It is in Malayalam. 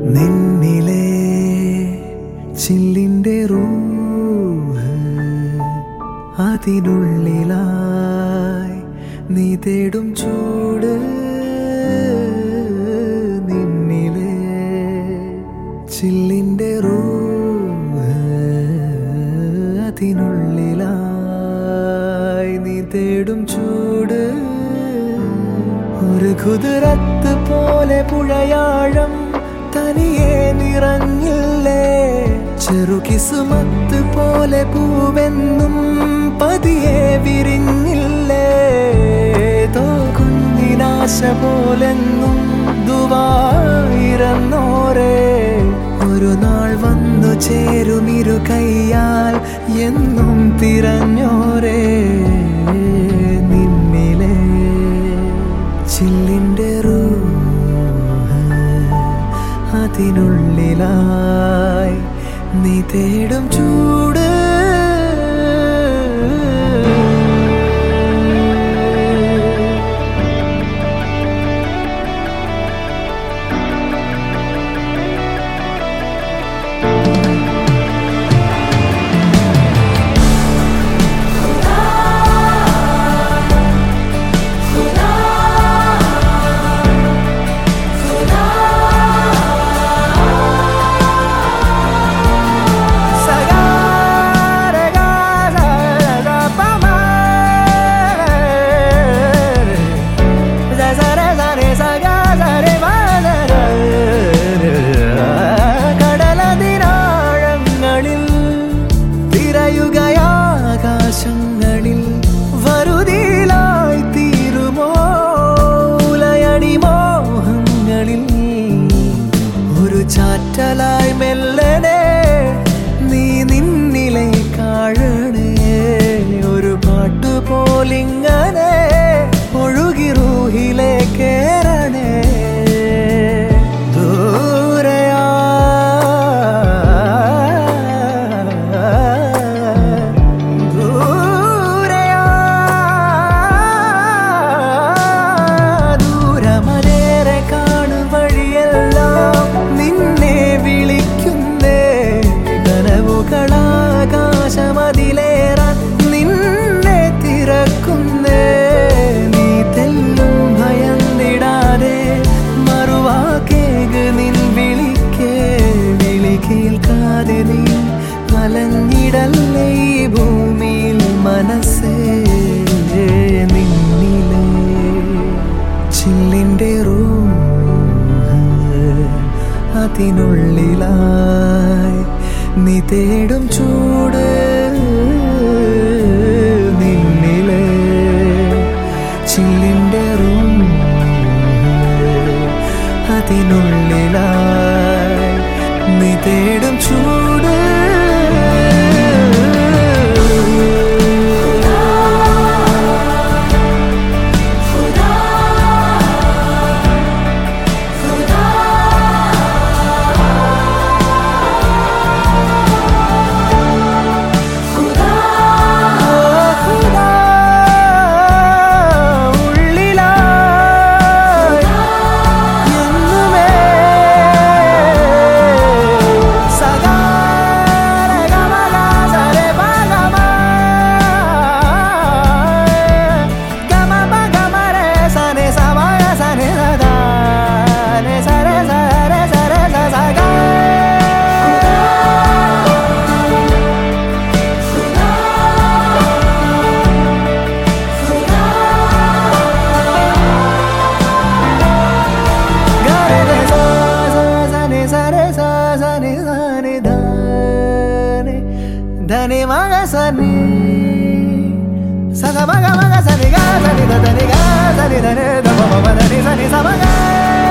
നിന്നിലെ ചില്ലിന്റെ റൂഹ് അതിനുള്ളിലായി നീ തേടും ചൂട് നിന്നിലെ ചില്ലിന്റെ റൂഹ് അതിനുള്ളിലായി നീ തേടും ചൂട് ഒരു കുതിരത്ത് പോലെ പുഴയാഴം തനിയെ നിറഞ്ഞില്ലേ ചെറുകിസുമത്ത് പോലെ പൂവെന്നും പതിയെ വിരിഞ്ഞില്ലേ തോ കുഞ്ഞിനാശ പോലെന്നും ദുവായിരന്നോരേ ഒരു നാൾ വന്നു ചേരുമിരു കൈയാൽ എന്നും തിരഞ്ഞോരേ നിന്നിലെ ചില്ലിന്റെ റൂഹ് അതിനുള്ളിലായി നീ തേടും ചൂട് കടലതിനാഴങ്ങളിൽ തിരയുകയാകാശങ്ങളിൽ വരുതിയിലായി തീരുമോ ഉലയടി മോഹങ്ങളിൽ ഒരു ചാറ്റലായി മെല്ലനെ നീ നിന്നിലെ കാഴണേ ഒരു പാട്ടു പോലിങ്ങനെ ഒഴുകി റൂഹിലെ കേറണേ ദൂരയാ ദൂരയാ ദൂരമലേറെ കാണു വഴിയെല്ലാം നിന്നെ വിളിക്കുന്നേ കനവുകളാകാശമതിലേറാൻ നിന്നെ തിരക്കുന്നേ നീ തെല്ലും ഭയന്നിടാതെ മറുവാക്കേക് നിൻ വിളിക്കേ വിളി കേൾക്കാതെ നീ അലഞ്ഞിടല്ലേ ഈ ഭൂമിയിൽ മനസ്സേ നിന്നിലെ ചില്ലിന്റെ റൂഹ് അതിനുള്ളിലായി നീ തേടും ചൂട് നിന്നിലെ ചില്ലിന്റെ റൂഹ് അതിനുള്ളിലായി നീ തേടും ചൂട് ഉള്ളിലായി എന്നുമേ ధని మగ సని సగ మగ మగ సని గా సని ద దని గా సని దని ద మ మ దని సని స మగ